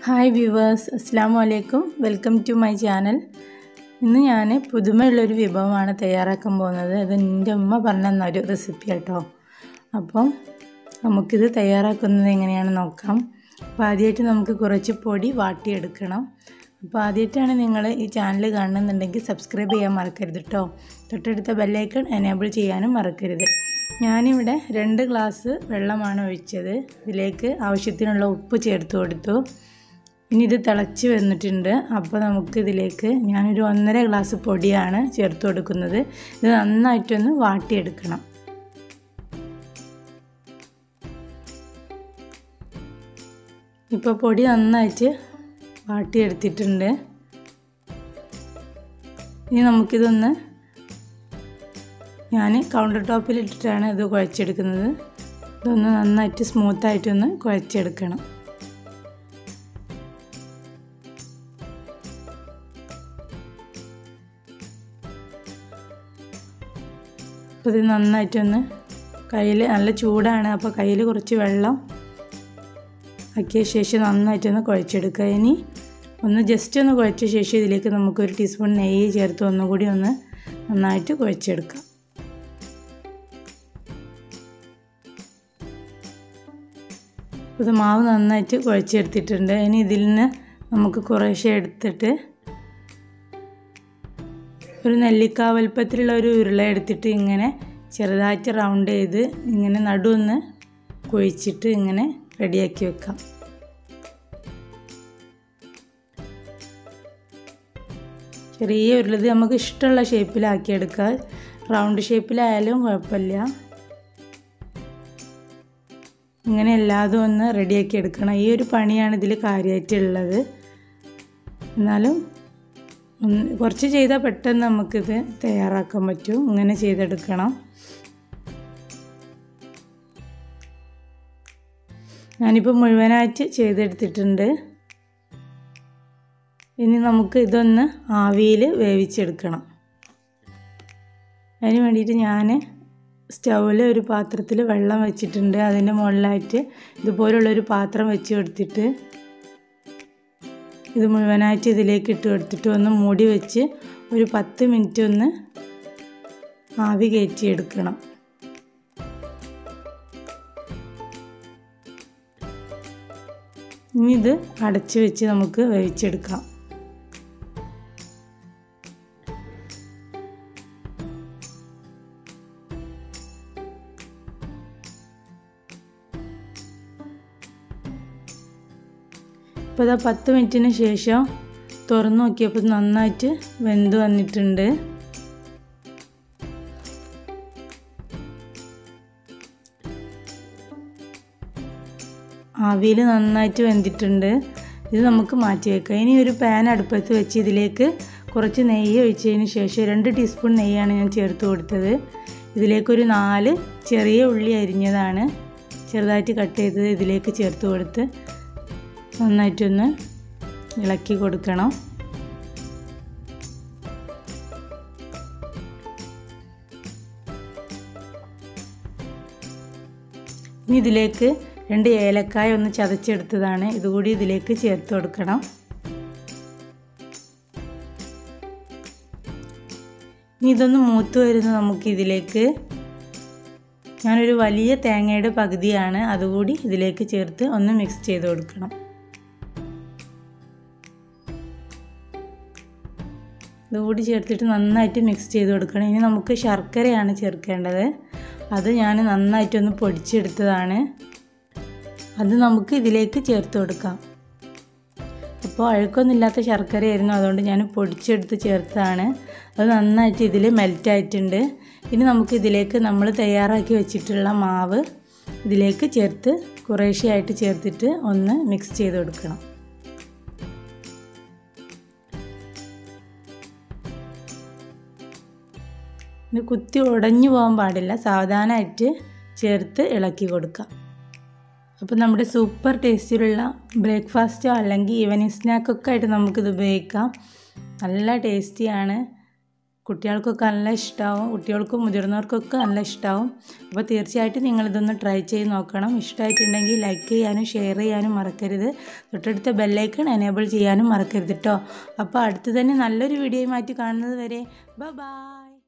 hi viewers അസ്സാം വലൈക്കും welcome to my channel ഇന്ന് ഞാൻ പുതുമയുള്ളൊരു വിഭവമാണ് തയ്യാറാക്കാൻ പോകുന്നത് അത് എൻ്റെ ഉമ്മ പറഞ്ഞു തന്ന ഒരു റെസിപ്പി കേട്ടോ അപ്പം നമുക്കിത് തയ്യാറാക്കുന്നത് എങ്ങനെയാണെന്ന് നോക്കാം അപ്പോൾ ആദ്യമായിട്ട് നമുക്ക് കുറച്ച് പൊടി വാട്ടിയെടുക്കണം അപ്പോൾ ആദ്യമായിട്ടാണ് നിങ്ങൾ ഈ ചാനൽ കാണുന്നുണ്ടെങ്കിൽ സബ്സ്ക്രൈബ് ചെയ്യാൻ മറക്കരുത് കേട്ടോ തൊട്ടടുത്ത ബെല്ലൈക്കൺ എനേബിൾ ചെയ്യാനും മറക്കരുത് ഞാനിവിടെ രണ്ട് ഗ്ലാസ് വെള്ളമാണ് ഒഴിച്ചത് ഇതിലേക്ക് ആവശ്യത്തിനുള്ള ഉപ്പ് ചേർത്ത് കൊടുത്തു ഇനി ഇത് തിളച്ച് വന്നിട്ടുണ്ട് അപ്പോൾ നമുക്ക് ഇതിലേക്ക് ഞാനൊരു ഒന്നര ഗ്ലാസ് പൊടിയാണ് ചേർത്ത് കൊടുക്കുന്നത് ഇത് നന്നായിട്ടൊന്ന് വാട്ടിയെടുക്കണം ഇപ്പോൾ പൊടി നന്നായിട്ട് വാട്ടിയെടുത്തിട്ടുണ്ട് ഇനി നമുക്കിതൊന്ന് ഞാൻ കൗണ്ടർ ടോപ്പിൽ ഇട്ടിട്ടാണ് ഇത് കുഴച്ചെടുക്കുന്നത് ഇതൊന്ന് നന്നായിട്ട് സ്മൂത്തായിട്ടൊന്ന് കുഴച്ചെടുക്കണം അപ്പോൾ ഇത് നന്നായിട്ടൊന്ന് കയ്യിൽ നല്ല ചൂടാണ് അപ്പോൾ കയ്യിൽ കുറച്ച് വെള്ളം ആക്കിയ ശേഷം നന്നായിട്ടൊന്ന് കുഴച്ചെടുക്കുക ഇനി ഒന്ന് ജസ്റ്റ് ഒന്ന് കുഴച്ച ശേഷം ഇതിലേക്ക് നമുക്കൊരു ടീസ്പൂൺ നെയ്യ് ചേർത്ത് ഒന്നുകൂടി ഒന്ന് നന്നായിട്ട് കുഴച്ചെടുക്കാം ഇത് മാവ് നന്നായിട്ട് കുഴച്ചെടുത്തിട്ടുണ്ട് ഇനി ഇതിൽ നിന്ന് നമുക്ക് കുറേശ്ശെ എടുത്തിട്ട് ഒരു നെല്ലിക്ക വലുപ്പത്തിലുള്ള ഒരു ഉരുള എടുത്തിട്ട് ഇങ്ങനെ ചെറുതായിട്ട് റൗണ്ട് ചെയ്ത് ഇങ്ങനെ നടുവൊന്ന് കുഴിച്ചിട്ട് ഇങ്ങനെ റെഡിയാക്കി വെക്കാം ചെറിയ ഉരുളത് നമുക്ക് ഇഷ്ടമുള്ള ഷേപ്പിലാക്കിയെടുക്കാം റൗണ്ട് ഷേപ്പിലായാലും കുഴപ്പമില്ല ഇങ്ങനെ എല്ലാതും ഒന്ന് റെഡിയാക്കി എടുക്കണം ഈ ഒരു പണിയാണ് ഇതിൽ കാര്യമായിട്ടുള്ളത് എന്നാലും ഒന്ന് കുറച്ച് ചെയ്താൽ പെട്ടെന്ന് നമുക്കിത് തയ്യാറാക്കാൻ പറ്റും ഇങ്ങനെ ചെയ്തെടുക്കണം ഞാനിപ്പോൾ മുഴുവനായിട്ട് ചെയ്തെടുത്തിട്ടുണ്ട് ഇനി നമുക്ക് ഇതൊന്ന് ആവിയിൽ വേവിച്ചെടുക്കണം അതിന് വേണ്ടിയിട്ട് ഞാൻ സ്റ്റൗവിൽ ഒരു പാത്രത്തിൽ വെള്ളം വെച്ചിട്ടുണ്ട് അതിൻ്റെ മുകളിലായിട്ട് ഇതുപോലുള്ളൊരു പാത്രം വെച്ച് കൊടുത്തിട്ട് ഇത് മുഴുവനായിട്ട് ഇതിലേക്ക് ഇട്ട് കൊടുത്തിട്ട് ഒന്ന് മൂടി വെച്ച് ഒരു പത്ത് മിനിറ്റ് ഒന്ന് ആവി കയറ്റിയെടുക്കണം ഇനി ഇത് അടച്ച് വെച്ച് നമുക്ക് വേവിച്ചെടുക്കാം ഇപ്പോൾ ഇതാ പത്ത് മിനിറ്റിന് ശേഷം തുറന്നു നോക്കിയപ്പോൾ നന്നായിട്ട് വെന്ത് വന്നിട്ടുണ്ട് ആവിയിൽ നന്നായിട്ട് വെന്തിട്ടുണ്ട് ഇത് നമുക്ക് മാറ്റി വെക്കാം ഇനി ഒരു പാൻ അടുപ്പത്ത് വെച്ച് ഇതിലേക്ക് കുറച്ച് നെയ്യ് ഒഴിച്ചതിന് ശേഷം രണ്ട് ടീസ്പൂൺ നെയ്യാണ് ഞാൻ ചേർത്ത് കൊടുത്തത് ഇതിലേക്കൊരു നാല് ചെറിയ ഉള്ളി അരിഞ്ഞതാണ് ചെറുതായിട്ട് കട്ട് ചെയ്തത് ഇതിലേക്ക് ചേർത്ത് കൊടുത്ത് നന്നായിട്ടൊന്ന് ഇളക്കി കൊടുക്കണം ഇനി ഇതിലേക്ക് രണ്ട് ഏലക്കായ ഒന്ന് ചതച്ചെടുത്തതാണ് ഇതുകൂടി ഇതിലേക്ക് ചേർത്ത് കൊടുക്കണം ഇനി ഇതൊന്ന് മൂത്ത് വരുന്ന നമുക്ക് ഇതിലേക്ക് ഞാനൊരു വലിയ തേങ്ങയുടെ പകുതിയാണ് അതുകൂടി ഇതിലേക്ക് ചേർത്ത് ഒന്ന് മിക്സ് ചെയ്ത് കൊടുക്കണം ഇതുകൂടി ചേർത്തിട്ട് നന്നായിട്ട് മിക്സ് ചെയ്ത് കൊടുക്കണം ഇനി നമുക്ക് ശർക്കരയാണ് ചേർക്കേണ്ടത് അത് ഞാൻ നന്നായിട്ടൊന്ന് പൊടിച്ചെടുത്തതാണ് അത് നമുക്ക് ഇതിലേക്ക് ചേർത്ത് കൊടുക്കാം അപ്പോൾ അഴുക്കൊന്നുമില്ലാത്ത ശർക്കരയായിരുന്നു അതുകൊണ്ട് ഞാൻ പൊടിച്ചെടുത്ത് ചേർത്തതാണ് അത് നന്നായിട്ട് ഇതിൽ മെൽറ്റായിട്ടുണ്ട് ഇനി നമുക്ക് ഇതിലേക്ക് നമ്മൾ തയ്യാറാക്കി വെച്ചിട്ടുള്ള മാവ് ഇതിലേക്ക് ചേർത്ത് കുറേശ്ശെയായിട്ട് ചേർത്തിട്ട് ഒന്ന് മിക്സ് ചെയ്ത് കൊടുക്കണം ഇത് കുത്തി ഉടഞ്ഞു പോകാൻ പാടില്ല സാവധാനമായിട്ട് ചേർത്ത് ഇളക്കി കൊടുക്കാം അപ്പോൾ നമ്മുടെ സൂപ്പർ ടേസ്റ്റിലുള്ള ബ്രേക്ക്ഫാസ്റ്റോ അല്ലെങ്കിൽ ഈവനിങ് സ്നാക്കൊക്കെ ആയിട്ട് നമുക്കിത് ഉപയോഗിക്കാം നല്ല ടേസ്റ്റിയാണ് കുട്ടികൾക്കൊക്കെ നല്ല ഇഷ്ടമാവും കുട്ടികൾക്കും മുതിർന്നവർക്കൊക്കെ നല്ല ഇഷ്ടമാവും അപ്പോൾ തീർച്ചയായിട്ടും നിങ്ങളിതൊന്ന് ട്രൈ ചെയ്ത് നോക്കണം ഇഷ്ടമായിട്ടുണ്ടെങ്കിൽ ലൈക്ക് ചെയ്യാനും ഷെയർ ചെയ്യാനും മറക്കരുത് തൊട്ടടുത്ത ബെല്ലൈക്കൺ എനേബിൾ ചെയ്യാനും മറക്കരുത് കേട്ടോ അപ്പോൾ അടുത്ത് തന്നെ നല്ലൊരു വീഡിയോയുമായിട്ട് കാണുന്നത് വരെ ബൈ